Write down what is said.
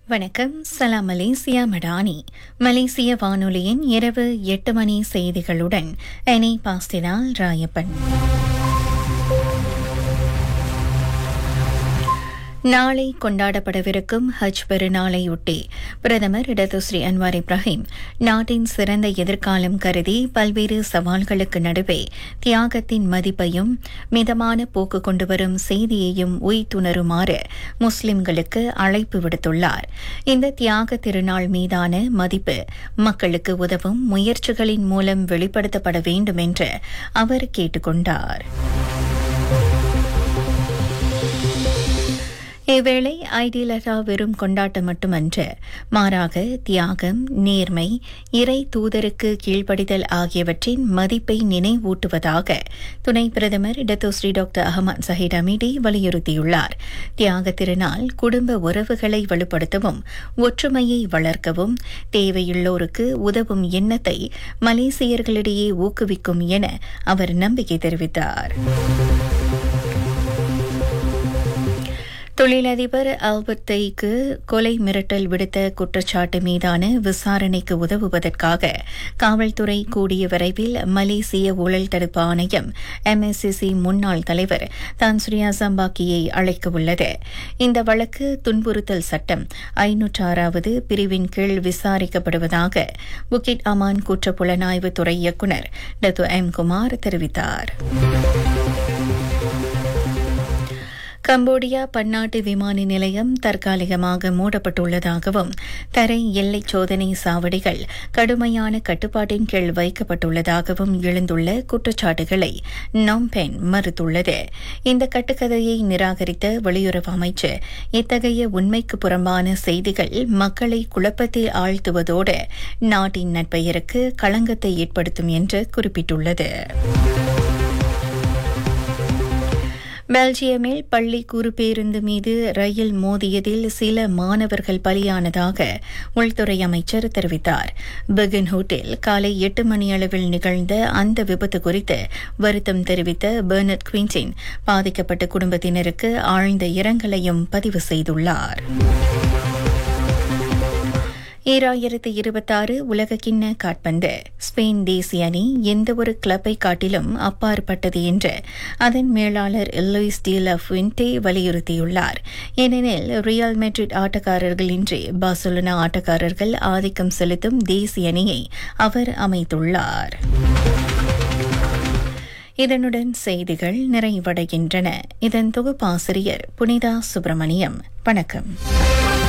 வணக்கம் சலாம் மலேசியா மடானி மலேசிய வானொலியின் இரவு எட்டு மணி செய்திகளுடன் எனி பாஸ்டினால் ராயப்பன் நாளை கொண்டாடப்படவிருக்கும் ஹஜ் பெருநாளையொட்டி பிரதமர் இடதுஸ்ரீ அன்வார் இப்ராஹிம் நாட்டின் சிறந்த எதிர்காலம் கருதி பல்வேறு சவால்களுக்கு நடுவே தியாகத்தின் மதிப்பையும் மிதமான போக்கு கொண்டுவரும் செய்தியையும் உய்த்துணருமாறு முஸ்லிம்களுக்கு அழைப்பு விடுத்துள்ளார் இந்த தியாக திருநாள் மீதான மதிப்பு மக்களுக்கு உதவும் முயற்சிகளின் மூலம் வெளிப்படுத்தப்பட வேண்டும் என்று அவர் கேட்டுக் கொண்டார் இவ்வேளை ஐடிலரா வெறும் கொண்டாட்டம் மட்டுமன்று மாறாக தியாகம் நேர்மை இறை தூதருக்கு கீழ்ப்படிதல் ஆகியவற்றின் மதிப்பை நினைவூட்டுவதாக துணை பிரதமர் Datuk Seri doctor Ahmad Zahid Hamidi வலியுறுத்தியுள்ளார் தியாக திருநாள் குடும்ப உறவுகளை வலுப்படுத்தவும் ஒற்றுமையை வளர்க்கவும் தேவையுள்ளோருக்கு உதவும் எண்ணத்தை மலேசியர்களிடையே ஊக்குவிக்கும் என அவர் நம்பிக்கை தெரிவித்தார் தொழிலதிபர் ஆல்பர்டைக்கு கொலை மிரட்டல் விடுத்த குற்றச்சாட்டு மீதான விசாரணைக்கு உதவுவதற்காக காவல்துறை கூடிய விரைவில் மலேசிய ஊழல் தடுப்பு ஆணையம் எம்எஸ்சிசி முன்னாள் தலைவர் தான்சுரியா சம்பாக்கியை அழைக்க உள்ளது இந்த வழக்கு துன்புறுத்தல் சட்டம் ஐநூற்று ஆறாவது பிரிவின் கீழ் விசாரிக்கப்படுவதாக புக்கிட் அமான் குற்ற புலனாய்வு துறை இயக்குநர் டத்து எம் குமார் தெரிவித்தார் கம்போடியா பன்னாட்டு விமான நிலையம் தற்காலிகமாக மூடப்பட்டுள்ளதாகவும் தரை எல்லை சோதனை சாவடிகள் கடுமையான கட்டுப்பாட்டின் கீழ் வைக்கப்பட்டுள்ளதாகவும் எழுந்துள்ள குற்றச்சாட்டுகளை நோம்பென் மறுத்துள்ளது இந்த கட்டுக்கதையை நிராகரித்த வெளியுறவு அமைச்சர் இத்தகைய உண்மைக்கு புறம்பான செய்திகள் மக்களை குழப்பத்தில் ஆழ்த்துவதோடு நாட்டின் நட்பெயருக்கு களங்கத்தை ஏற்படுத்தும் என்று குறிப்பிட்டுள்ளது பெல்ஜியமில் பள்ளி குறுபேருந்து மீது ரயில் மோதியதில் சில மாணவர்கள் பலியானதாக உள்துறை அமைச்சர் தெரிவித்தார் பெகன் ஹோட்டல் காலை எட்டு மணியளவில் நிகழ்ந்த அந்த விபத்து குறித்து வருத்தம் தெரிவித்த பெர்னட் குவின்சின் பாதிக்கப்பட்ட குடும்பத்தினருக்கு ஆழ்ந்த இரங்கலையும் பதிவு செய்துள்ளார் ஈராயிரத்து இருபத்தாறு உலகக்கிண்ண காட்பந்து ஸ்பெயின் தேசிய அணி எந்தவொரு கிளப்பை காட்டிலும் அப்பாற்பட்டது என்று அதன் மேலாளர் லூயிஸ் டி லஃபின்டே வலியுறுத்தியுள்ளார் ஏனெனில் ரியல் மெட்ரிட் ஆட்டக்காரர்களின்றி பார்சலோனா ஆட்டக்காரர்கள் ஆதிக்கம் செலுத்தும் தேசிய அணியை அவர் அமைத்துள்ளார் இதனுடன் செய்திகள் நிறைவடைகின்றன இதன் தொகுப்பாசிரியர் புனிதா சுப்பிரமணியம் வணக்கம்